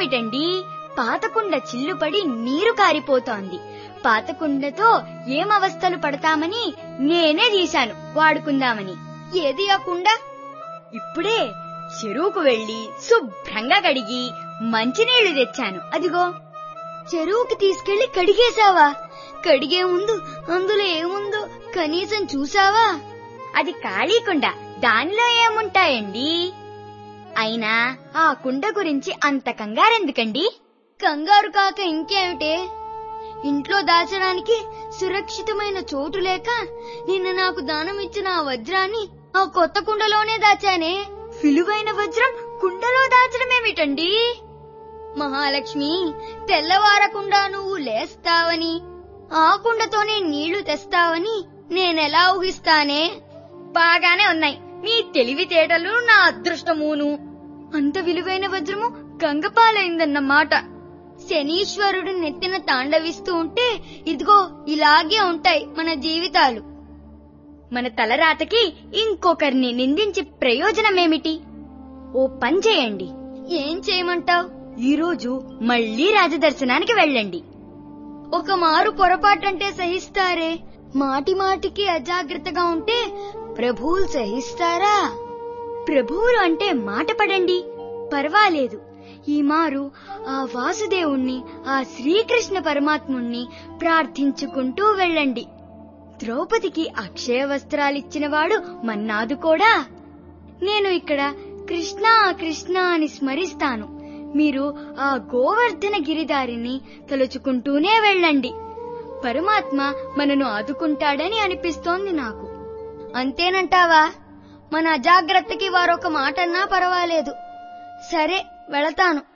ఏమిటండి పాతకుండ చిల్లుపడి నీరు కారిపోతోంది పాతకుండతో ఏం అవస్థలు పడతామని నేనే తీశాను వాడుకుందామని ఏది ఆ కుండ ఇప్పుడే చెరువుకు వెళ్లి శుభ్రంగా కడిగి మంచినీళ్లు తెచ్చాను అదిగో చెరువుకి తీసుకెళ్లి కడిగేశావా కడిగే ముందు అందులో ఏముందో కనీసం చూసావా అది ఖాళీ కుండ దానిలో ఏముంటాయండి అయినా ఆ కుండ గురించి అంత కంగారెందుకండి కంగారు కాక ఇంకేమిటే ఇంట్లో దాచడానికి సురక్షితమైన చోటు లేక నిన్న నాకు దానం ఇచ్చిన ఆ వజ్రాన్ని ఆ కొత్త కుండలోనే దాచానే విలువైన వజ్రం కుండలో దాచడమేమిటండి మహాలక్ష్మి తెల్లవారకుండా నువ్వు లేస్తావని ఆ కుండతోనే నీళ్లు తెస్తావని నేనెలా ఊహిస్తానే బాగానే ఉన్నాయి మీ తెలివితేటలు నా అదృష్టమును అంత విలువైన వజ్రము గంగపాలైందన్నమాట శనీశ్వరుడు నెత్తిన తాండవిస్తూ ఉంటే ఇదిగో ఇలాగే ఉంటాయి మన జీవితాలు మన తలరాతకి ఇంకొకరిని నిందించి ప్రయోజనమేమిటి ఓ పని చేయండి ఏం చేయమంటావ్ ఈరోజు మళ్ళీ రాజదర్శనానికి వెళ్ళండి ఒక మారు పొరపాటంటే సహిస్తారే మాటి మాటికి అజాగ్రత్తగా ఉంటే ప్రభువులు సహిస్తారా ప్రభువులు అంటే మాట పడండి పర్వాలేదు ఈ మారు ఆ వాసుదేవుణ్ణి ఆ శ్రీకృష్ణ పరమాత్ముణ్ణి ప్రార్థించుకుంటూ వెళ్ళండి ద్రౌపదికి అక్షయ వస్త్రాలిచ్చినవాడు మన్నాదు కూడా నేను ఇక్కడ కృష్ణ కృష్ణ అని స్మరిస్తాను మీరు ఆ గోవర్ధన గిరిదారిని తలుచుకుంటూనే వెళ్ళండి పరమాత్మ మనను ఆదుకుంటాడని అనిపిస్తోంది నాకు అంతేనంటావా మన అజాగ్రత్తకి వారొక మాటన్నా పర్వాలేదు సరే వెళతాను